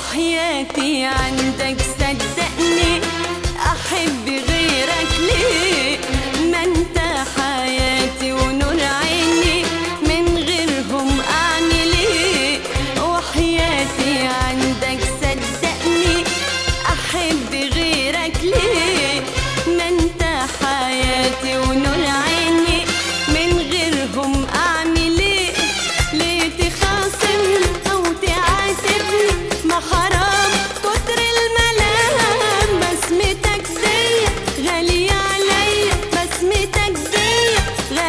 وحياتي عندك صدقني احب غيرك ليه ما انت حياتي ونور عيني من غيرهم اعمل ايه وحياتي عندك صدقني احب غيرك ليه ما انت حياتي ونور عيني من غيرهم اعمل ايه ليه تخاصمني او تعاتبني ما حرام كتر الملام بسمتك دي غالية عليا بسمتك دي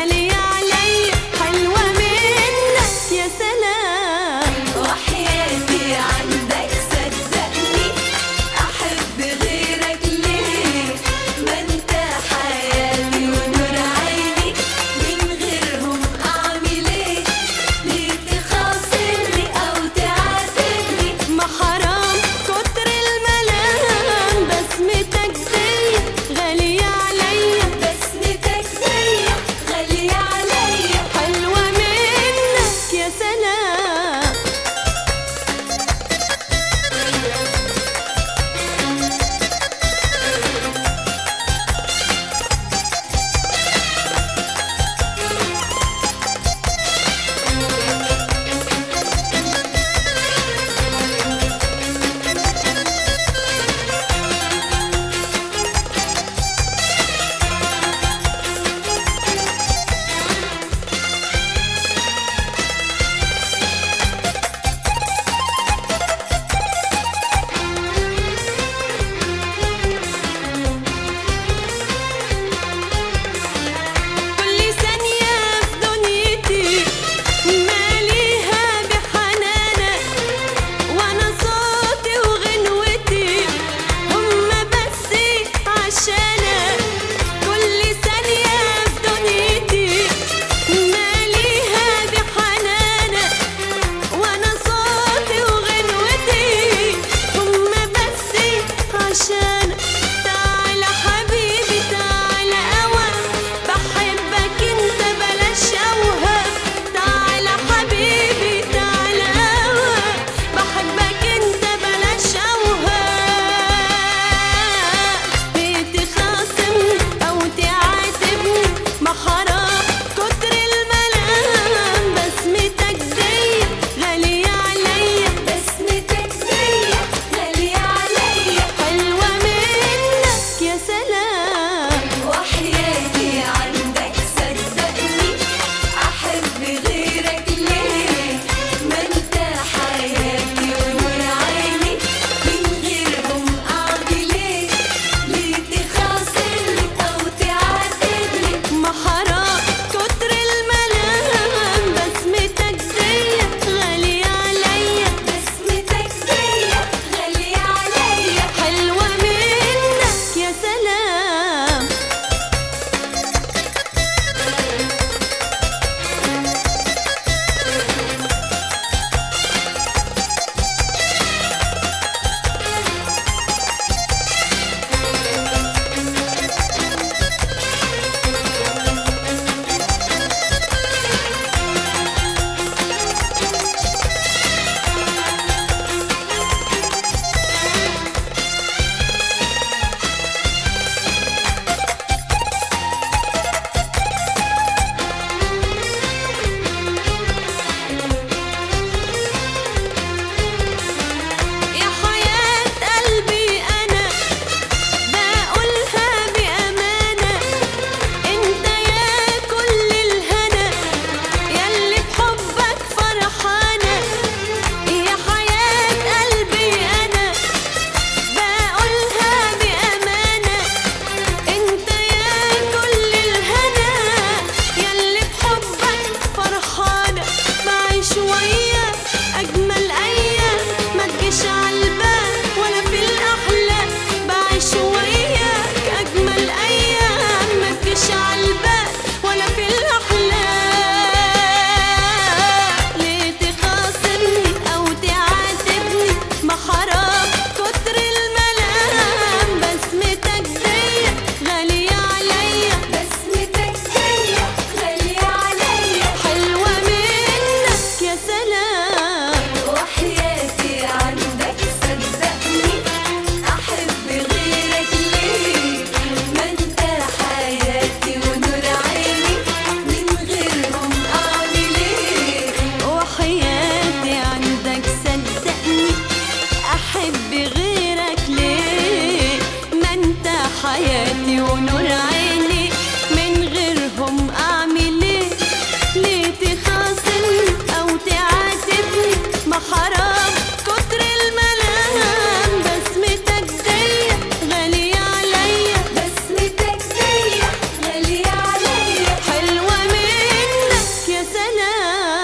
احب غيرك ليه ما انت حياتي ونور عيني من غيرهم اعمل ايه ليه تخاصمني او تعاتبني ما حرام كتر الملام بسمتك دي غالية عليا بسمتك دي غالية عليا حلوة منك يا سلام